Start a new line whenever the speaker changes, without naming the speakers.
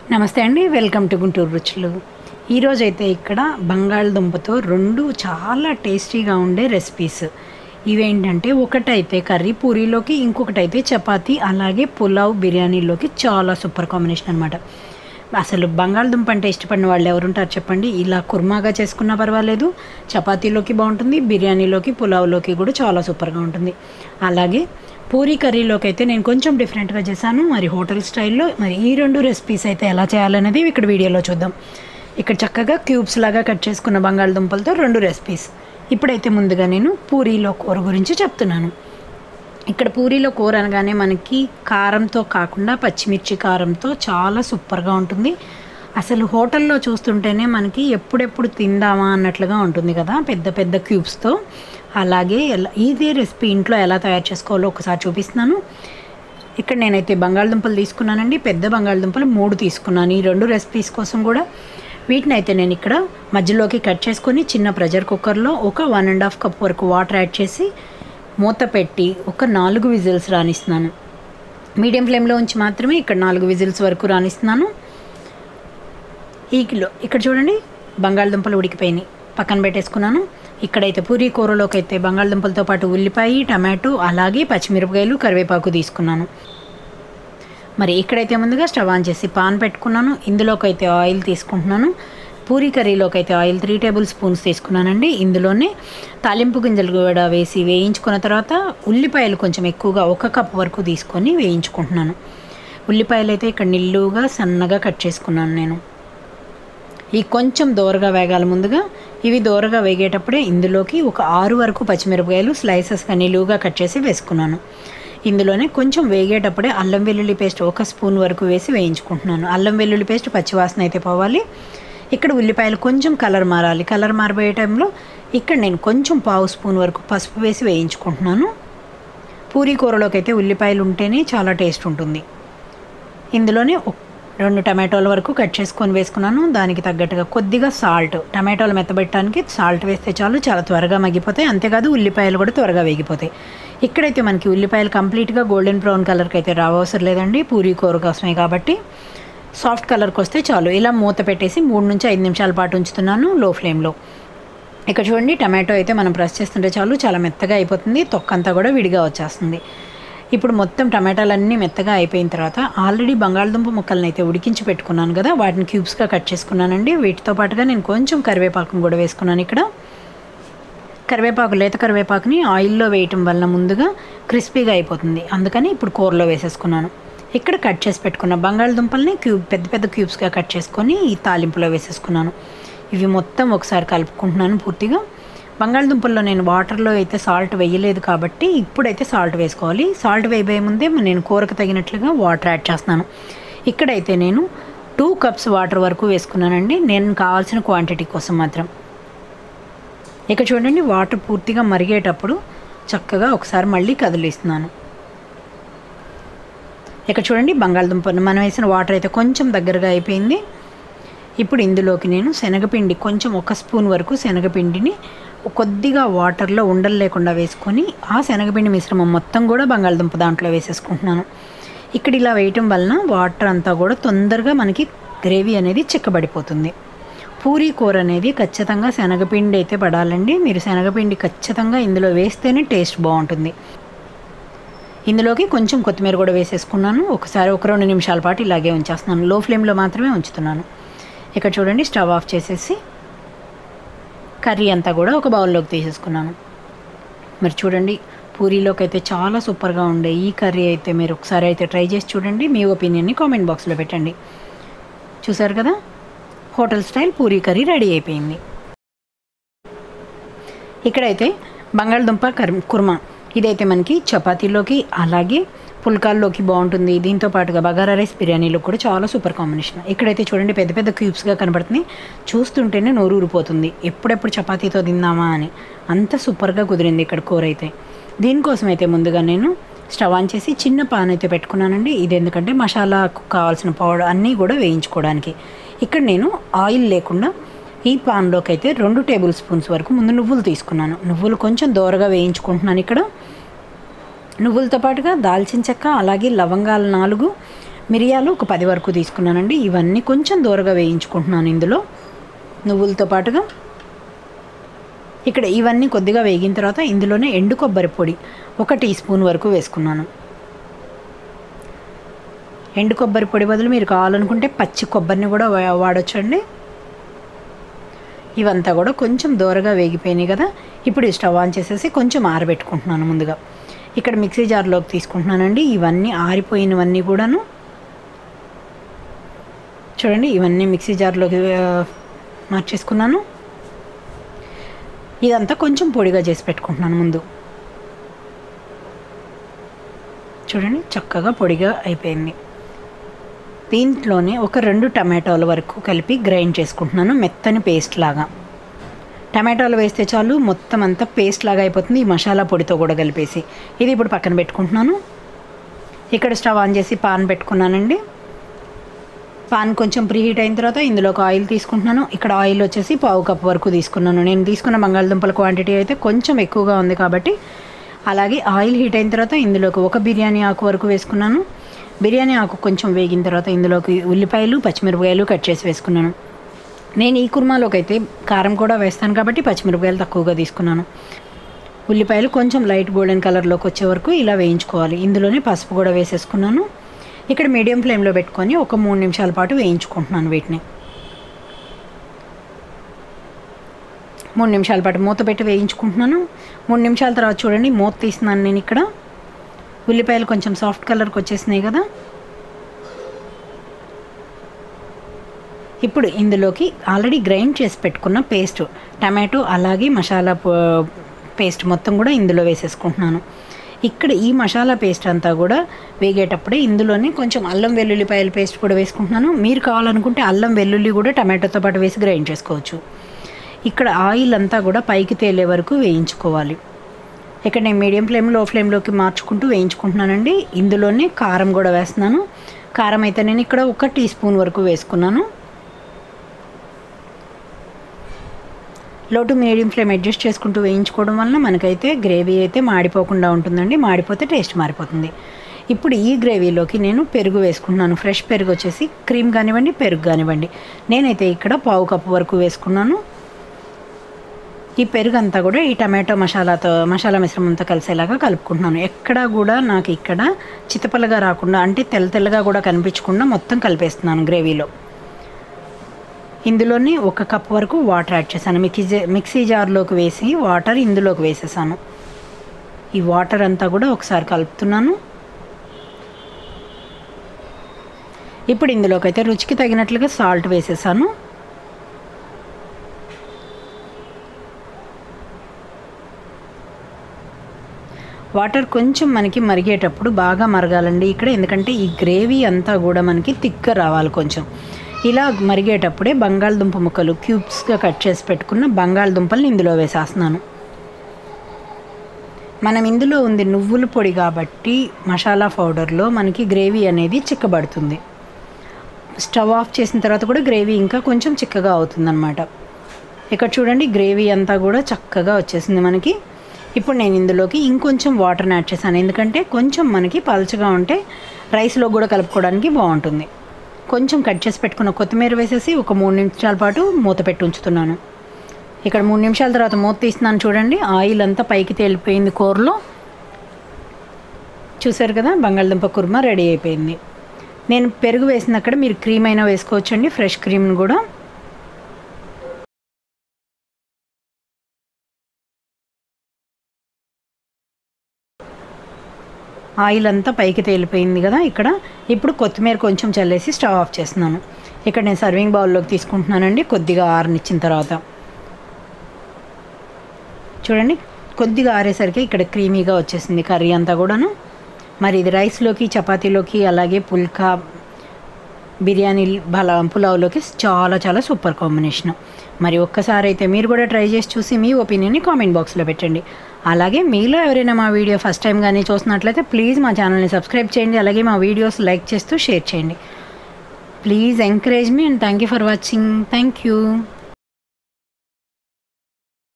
నమస్తే అండి welcome to Guntur రుచులు ఈరోజు అయితే ఇక్కడ బంగాళదుంపతో రెండు చాలా టేస్టీగా ఉండే రెసిపీస్ ఇవేంటంటే ఒకటైతే కర్రీ పూరీలోకి ఇంకొకటి అయితే చపాతీ అలాగే పులావ్ బిర్యానీలోకి చాలా సూపర్ కాంబినేషన్ అనమాట అసలు బంగాళదుంప అంటే ఇష్టపడిన వాళ్ళు ఎవరుంటారు చెప్పండి ఇలా కుర్మాగా చేసుకున్నా పర్వాలేదు చపాతీలోకి బాగుంటుంది బిర్యానీలోకి పులావ్లోకి కూడా చాలా సూపర్గా ఉంటుంది అలాగే పూరీ కర్రీలోకి అయితే నేను కొంచెం డిఫరెంట్గా చేశాను మరి హోటల్ స్టైల్లో మరి ఈ రెండు రెసిపీస్ అయితే ఎలా చేయాలనేది ఇక్కడ వీడియోలో చూద్దాం ఇక్కడ చక్కగా క్యూబ్స్ లాగా కట్ చేసుకున్న బంగాళదుంపలతో రెండు రెసిపీస్ ఇప్పుడైతే ముందుగా నేను పూరీలో కూర గురించి చెప్తున్నాను ఇక్కడ పూరీలో కూర అనగానే మనకి కారంతో కాకుండా పచ్చిమిర్చి కారంతో చాలా సూపర్గా ఉంటుంది అసలు హోటల్లో చూస్తుంటేనే మనకి ఎప్పుడెప్పుడు తిందామా అన్నట్లుగా ఉంటుంది కదా పెద్ద పెద్ద క్యూబ్స్తో అలాగే ఎలా ఇదే రెసిపీ ఇంట్లో ఎలా తయారు చేసుకోవాలో ఒకసారి చూపిస్తున్నాను ఇక్కడ నేనైతే బంగాళదుంపలు తీసుకున్నానండి పెద్ద బంగాళదుంపలు మూడు తీసుకున్నాను ఈ రెండు రెసిపీస్ కోసం కూడా వీటిని అయితే నేను ఇక్కడ మధ్యలోకి కట్ చేసుకొని చిన్న ప్రెషర్ కుక్కర్లో ఒక వన్ అండ్ హాఫ్ కప్ వరకు వాటర్ యాడ్ చేసి మూత పెట్టి ఒక నాలుగు విజిల్స్ రాణిస్తున్నాను మీడియం ఫ్లేమ్లో ఉంచి మాత్రమే ఇక్కడ నాలుగు విజిల్స్ వరకు రాణిస్తున్నాను ఈ కిలో ఇక్కడ చూడండి బంగాళదుంపలు ఉడికిపోయినాయి పక్కన పెట్టేసుకున్నాను ఇక్కడైతే పూరీ కూరలోకి అయితే బంగాళదుంపలతో పాటు ఉల్లిపాయ టమాటో అలాగే పచ్చిమిరపకాయలు కరివేపాకు తీసుకున్నాను మరి ఇక్కడైతే ముందుగా స్టవ్ ఆన్ చేసి పాన్ పెట్టుకున్నాను ఇందులోకి అయితే ఆయిల్ తీసుకుంటున్నాను పూరీ కర్రీలోకి అయితే ఆయిల్ త్రీ టేబుల్ స్పూన్స్ తీసుకున్నానండి ఇందులోనే తాలింపు గింజలు కూడా వేసి వేయించుకున్న తర్వాత ఉల్లిపాయలు కొంచెం ఎక్కువగా ఒక కప్ వరకు తీసుకొని వేయించుకుంటున్నాను ఉల్లిపాయలు అయితే ఇక్కడ నిల్లుగా సన్నగా కట్ చేసుకున్నాను నేను ఈ కొంచెం దోరగా వేగాలి ముందుగా ఇవి దోరగా వేగేటప్పుడే ఇందులోకి ఒక ఆరు వరకు పచ్చిమిరపకాయలు స్లైసెస్గా నిలువుగా కట్ చేసి వేసుకున్నాను ఇందులోనే కొంచెం వేగేటప్పుడే అల్లం వెల్లుల్లి పేస్ట్ ఒక స్పూన్ వరకు వేసి వేయించుకుంటున్నాను అల్లం వెల్లుల్లి పేస్ట్ పచ్చివాసన అయితే పోవాలి ఇక్కడ ఉల్లిపాయలు కొంచెం కలర్ మారాలి కలర్ మారిపోయే టైంలో ఇక్కడ నేను కొంచెం పావు స్పూన్ వరకు పసుపు వేసి వేయించుకుంటున్నాను పూరీ కూరలోకి అయితే ఉల్లిపాయలు ఉంటేనే చాలా టేస్ట్ ఉంటుంది ఇందులోనే ఒక్- రెండు టమాటోల వరకు కట్ చేసుకొని వేసుకున్నాను దానికి తగ్గట్టుగా కొద్దిగా సాల్ట్ టమాటోలు మెత్తబెట్టడానికి సాల్ట్ వేస్తే చాలు చాలా త్వరగా మగ్గిపోతాయి అంతేకాదు ఉల్లిపాయలు కూడా త్వరగా వేగిపోతాయి ఇక్కడైతే మనకి ఉల్లిపాయలు కంప్లీట్గా గోల్డెన్ బ్రౌన్ కలర్కి అయితే రావసరం లేదండి పూరీ కూర కోసమే కాబట్టి సాఫ్ట్ కలర్కి వస్తే చాలు ఇలా మూత పెట్టేసి మూడు నుంచి ఐదు నిమిషాల పాటు ఉంచుతున్నాను లో ఫ్లేమ్లో ఇక్కడ చూడండి టమాటో అయితే మనం ప్రెస్ చేస్తుంటే చాలు చాలా మెత్తగా అయిపోతుంది తొక్కంతా కూడా విడిగా వచ్చేస్తుంది ఇప్పుడు మొత్తం టమాటాలన్నీ మెత్తగా అయిపోయిన తర్వాత ఆల్రెడీ బంగాళదుంప ముక్కలను అయితే ఉడికించి పెట్టుకున్నాను కదా వాటిని క్యూబ్స్గా కట్ చేసుకున్నానండి వీటితో పాటుగా నేను కొంచెం కరివేపాకును కూడా వేసుకున్నాను ఇక్కడ కరివేపాకు లేత కరివేపాకుని ఆయిల్లో వేయటం వల్ల ముందుగా క్రిస్పీగా అయిపోతుంది అందుకని ఇప్పుడు కూరలో వేసేసుకున్నాను ఇక్కడ కట్ చేసి పెట్టుకున్న బంగాళదుంపల్ని క్యూబ్ పెద్ద పెద్ద క్యూబ్స్గా కట్ చేసుకొని ఈ తాలింపులో వేసేసుకున్నాను ఇవి మొత్తం ఒకసారి కలుపుకుంటున్నాను పూర్తిగా బంగాళదుంపల్లో నేను వాటర్లో అయితే సాల్ట్ వేయలేదు కాబట్టి ఇప్పుడైతే సాల్ట్ వేసుకోవాలి సాల్ట్ వేయబోయే ముందే నేను కూరకు తగినట్లుగా వాటర్ యాడ్ చేస్తున్నాను ఇక్కడైతే నేను టూ కప్స్ వాటర్ వరకు వేసుకున్నానండి నేను కావాల్సిన క్వాంటిటీ కోసం మాత్రం ఇక చూడండి వాటర్ పూర్తిగా మరిగేటప్పుడు చక్కగా ఒకసారి మళ్ళీ కదిలిస్తున్నాను ఇక చూడండి బంగాళదుంప మనం వేసిన వాటర్ అయితే కొంచెం దగ్గరగా అయిపోయింది ఇప్పుడు ఇందులోకి నేను శనగపిండి కొంచెం ఒక స్పూన్ వరకు శనగపిండిని కొద్దిగా వాటర్లో ఉండలు లేకుండా వేసుకొని ఆ శనగపిండి మిశ్రమం మొత్తం కూడా బంగాళదుంప దాంట్లో వేసేసుకుంటున్నాను ఇక్కడ ఇలా వేయటం వలన వాటర్ అంతా కూడా తొందరగా మనకి గ్రేవీ అనేది చిక్కబడిపోతుంది పూరీ కూర అనేది ఖచ్చితంగా శనగపిండి అయితే పడాలండి మీరు శనగపిండి ఖచ్చితంగా ఇందులో వేస్తేనే టేస్ట్ బాగుంటుంది ఇందులోకి కొంచెం కొత్తిమీర కూడా వేసేసుకున్నాను ఒకసారి ఒక రెండు నిమిషాల పాటు ఇలాగే ఉంచేస్తున్నాను లో ఫ్లేమ్లో మాత్రమే ఉంచుతున్నాను ఇక్కడ చూడండి స్టవ్ ఆఫ్ చేసేసి కర్రీ అంతా కూడా ఒక బౌల్లోకి తీసేసుకున్నాను మరి చూడండి పూరీలోకి అయితే చాలా సూపర్గా ఉండే ఈ కర్రీ అయితే మీరు ఒకసారి అయితే ట్రై చేసి చూడండి మీ ఒపీనియన్ని కామెంట్ బాక్స్లో పెట్టండి చూసారు కదా hotel style puri curry ready అయిపోయింది ఇక్కడైతే బంగాళదుంప కర్ కుర్మా ఇదైతే మనకి చపాతీలోకి అలాగే పుల్కాల్లోకి బాగుంటుంది దీంతో పాటుగా బగారా రైస్ బిర్యానీలో కూడా చాలా సూపర్ కాంబినేషన్ ఇక్కడైతే చూడండి పెద్ద పెద్ద క్యూబ్స్గా కనబడుతుంది చూస్తుంటేనే నోరు ఊరిపోతుంది ఎప్పుడెప్పుడు చపాతీతో తిందామా అని అంత సూపర్గా కుదిరింది ఇక్కడ కూర అయితే దీనికోసం అయితే ముందుగా నేను స్టవ్ ఆన్ చేసి చిన్న పాన్ అయితే పెట్టుకున్నానండి ఇది ఎందుకంటే మసాలాకు కావాల్సిన పౌడర్ అన్నీ కూడా వేయించుకోవడానికి ఇక్కడ నేను ఆయిల్ లేకుండా ఈ పాన్లోకి అయితే రెండు టేబుల్ స్పూన్స్ వరకు ముందు నువ్వులు తీసుకున్నాను నువ్వులు కొంచెం దోరగా వేయించుకుంటున్నాను ఇక్కడ నువ్వులతో పాటుగా దాల్చిన చెక్క అలాగే లవంగాలు నాలుగు మిరియాలు ఒక పది వరకు తీసుకున్నానండి ఇవన్నీ కొంచెం దూరగా వేయించుకుంటున్నాను ఇందులో నువ్వులతో పాటుగా ఇక్కడ ఇవన్నీ కొద్దిగా వేగిన తర్వాత ఇందులోనే ఎండు కొబ్బరి పొడి ఒక టీ స్పూన్ వరకు వేసుకున్నాను ఎండు కొబ్బరి పొడి బదులు మీరు కావాలనుకుంటే పచ్చి కొబ్బరిని కూడా వా- వాడొచ్చండి ఇవంతా కూడా కొంచెం దూరగా వేగిపోయినాయి కదా ఇప్పుడు ఈ స్టవ్ ఆన్ చేసేసి కొంచెం ఆరబెట్టుకుంటున్నాను ముందుగా ఇక్కడ మిక్సీ జార్లోకి తీసుకుంటున్నానండి ఇవన్నీ ఆరిపోయినవన్నీ కూడాను చూడండి ఇవన్నీ మిక్సీ జార్లోకి ఆ, మార్చేసుకున్నాను ఇదంతా కొంచెం పొడిగా చేసి పెట్టుకుంటున్నాను ముందు చూడండి చక్కగా పొడిగా అయిపోయింది దీంట్లోనే ఒక రెండు టమాటోల వరకు కలిపి గ్రైండ్ చేసుకుంటున్నాను మెత్తని పేస్ట్ లాగా టమాటాలు వేస్తే చాలు మొత్తం అంతా పేస్ట్ లాగా అయిపోతుంది ఈ మసాలా పొడితో కూడా కలిపేసి ఇది ఇప్పుడు పక్కన పెట్టుకుంటున్నాను ఇక్కడ స్టవ్ ఆన్ చేసి పాన్ పెట్టుకున్నానండి పాన్ కొంచెం ప్రీహీట్ అయిన తర్వాత ఇందులో ఒక ఆయిల్ తీసుకుంటున్నాను ఇక్కడ ఆయిల్ వచ్చేసి పావు కప్ వరకు తీసుకున్నాను నేను తీసుకున్న బంగాళదుంపల క్వాంటిటీ అయితే కొంచెం ఎక్కువగా ఉంది కాబట్టి అలాగే ఆయిల్ హీట్ అయిన తర్వాత ఇందులోకి ఒక బిర్యానీ ఆకు వరకు వేసుకున్నాను బిర్యానీ ఆకు కొంచెం వేగిన తర్వాత ఇందులోకి ఉల్లిపాయలు పచ్చిమిరపకాయలు కట్ చేసి వేసుకున్నాను నేను ఈ కుర్మాలోకి అయితే కారం కూడా వేస్తాను కాబట్టి పచ్చిమిరపకాయలు తక్కువగా తీసుకున్నాను ఉల్లిపాయలు కొంచెం లైట్ గోల్డెన్ కలర్లోకి వచ్చే వరకు ఇలా వేయించుకోవాలి ఇందులోనే పసుపు కూడా వేసేసుకున్నాను ఇక్కడ మీడియం ఫ్లేమ్లో పెట్టుకొని ఒక మూడు నిమిషాల పాటు వేయించుకుంటున్నాను వీటిని మూడు నిమిషాల పాటు మూత పెట్టి వేయించుకుంటున్నాను మూడు నిమిషాల తర్వాత చూడండి మూత తీస్తున్నాను నేను ఇక్కడ ఉల్లిపాయలు కొంచెం సాఫ్ట్ కలర్కి వచ్చేసినాయి కదా ఇప్పుడు ఇందులోకి ఆల్రెడీ గ్రైండ్ చేసి పెట్టుకున్న పేస్ట్ టమాటో అలాగే మసాలా ప- పేస్ట్ మొత్తం కూడా ఇందులో వేసేసుకుంటున్నాను ఇక్కడ ఈ మసాలా పేస్ట్ అంతా కూడా వేగేటప్పుడే ఇందులోనే కొంచెం అల్లం వెల్లుల్లిపాయల పేస్ట్ కూడా వేసుకుంటున్నాను మీరు కావాలనుకుంటే అల్లం వెల్లుల్లి కూడా టమాటోతో పాటు వేసి గ్రైండ్ చేసుకోవచ్చు ఇక్కడ ఆయిల్ అంతా కూడా పైకి తేలే వరకు వేయించుకోవాలి ఇక్కడ నేను మీడియం ఫ్లేమ్ లో ఫ్లేమ్లోకి మార్చుకుంటూ వేయించుకుంటున్నానండి ఇందులోనే కారం కూడా వేస్తున్నాను కారం అయితే నేను ఇక్కడ ఒక టీ స్పూన్ వరకు వేసుకున్నాను లో టు మీడియం ఫ్లేమ్ అడ్జస్ట్ చేసుకుంటూ వేయించుకోవడం వలన మనకైతే గ్రేవీ అయితే మాడిపోకుండా ఉంటుందండి మాడిపోతే టేస్ట్ మారిపోతుంది ఇప్పుడు ఈ గ్రేవీలోకి నేను పెరుగు వేసుకుంటున్నాను ఫ్రెష్ పెరుగు వచ్చేసి క్రీమ్ కానివ్వండి పెరుగు కానివ్వండి నేనైతే ఇక్కడ పావు కప్పు వరకు వేసుకున్నాను ఈ పెరుగు అంతా కూడా ఈ టమాటో మసాలాతో మసాలా మిశ్రమంతో కలిసేలాగా కలుపుకుంటున్నాను ఎక్కడా కూడా నాకు ఇక్కడ చితపలగా రాకుండా అంటే తెల్ల తెల్లగా కూడా కనిపించకుండా మొత్తం కలిపేస్తున్నాను గ్రేవీలో ఇందులోనే ఒక కప్ వరకు వాటర్ యాడ్ చేశాను మిక్సీ మిక్సీ జార్లోకి వేసి వాటర్ ఇందులోకి వేసేసాను ఈ వాటర్ అంతా కూడా ఒకసారి కలుపుతున్నాను ఇప్పుడు ఇందులోకి అయితే రుచికి తగినట్లుగా సాల్ట్ వేసేసాను వాటర్ కొంచెం మనకి మరిగేటప్పుడు బాగా మరగాలండి ఇక్కడ ఎందుకంటే ఈ గ్రేవీ అంతా కూడా మనకి తిక్క రావాలి కొంచెం ఇలా మరిగేటప్పుడే బంగాళదుంప ముక్కలు క్యూబ్స్గా కట్ చేసి పెట్టుకున్న బంగాళదుంపల్ని ఇందులో వేసేస్తున్నాను మనం ఇందులో ఉంది నువ్వుల పొడి కాబట్టి మసాలా పౌడర్లో మనకి గ్రేవీ అనేది చిక్కబడుతుంది స్టవ్ ఆఫ్ చేసిన తర్వాత కూడా గ్రేవీ ఇంకా కొంచెం చిక్కగా అవుతుందన్నమాట ఇక్కడ చూడండి గ్రేవీ అంతా కూడా చక్కగా వచ్చేసింది మనకి ఇప్పుడు నేను ఇందులోకి ఇంకొంచెం వాటర్ని యాడ్ చేశాను ఎందుకంటే కొంచెం మనకి పలుచగా ఉంటే రైస్లో కూడా కలుపుకోవడానికి బాగుంటుంది కొంచెం కట్ చేసి పెట్టుకున్న కొత్తిమీర వేసేసి ఒక మూడు నిమిషాల పాటు మూత పెట్టి ఉంచుతున్నాను ఇక్కడ మూడు నిమిషాల తర్వాత మూత తీస్తున్నాను చూడండి ఆయిల్ అంతా పైకి తేలిపోయింది కూరలో చూసారు కదా బంగాళదుంప కుర్మా రెడీ అయిపోయింది నేను పెరుగు వేసినక్కడ మీరు క్రీమ్ అయినా వేసుకోవచ్చండి ఫ్రెష్ క్రీమ్ని కూడా ఆయిల్ అంతా పైకి తేలిపోయింది కదా ఇక్కడ ఇప్పుడు కొత్తిమీర కొంచెం చల్లేసి స్టవ్ ఆఫ్ చేస్తున్నాను ఇక్కడ నేను సర్వింగ్ బౌల్లోకి తీసుకుంటున్నానండి కొద్దిగా ఆరనిచ్చిన తర్వాత చూడండి కొద్దిగా ఆరేసరికి ఇక్కడ క్రీమీగా వచ్చేసింది కర్రీ అంతా కూడాను మరి ఇది రైస్లోకి చపాతీలోకి అలాగే పుల్కా బిర్యానీ బల పులావ్లోకి చాలా చాలా సూపర్ కాంబినేషన్ మరి ఒక్కసారి అయితే మీరు కూడా ట్రై చేసి చూసి మీ ఒపీనియన్ని కామెంట్ బాక్స్లో పెట్టండి అలాగే మీలో ఎవరైనా మా వీడియో ఫస్ట్ టైం కానీ చూసినట్లయితే ప్లీజ్ మా ఛానల్ని సబ్స్క్రైబ్ చేయండి అలాగే మా వీడియోస్ లైక్ చేస్తూ షేర్ చేయండి ప్లీజ్ ఎంకరేజ్ మీ and thank you for watching thank you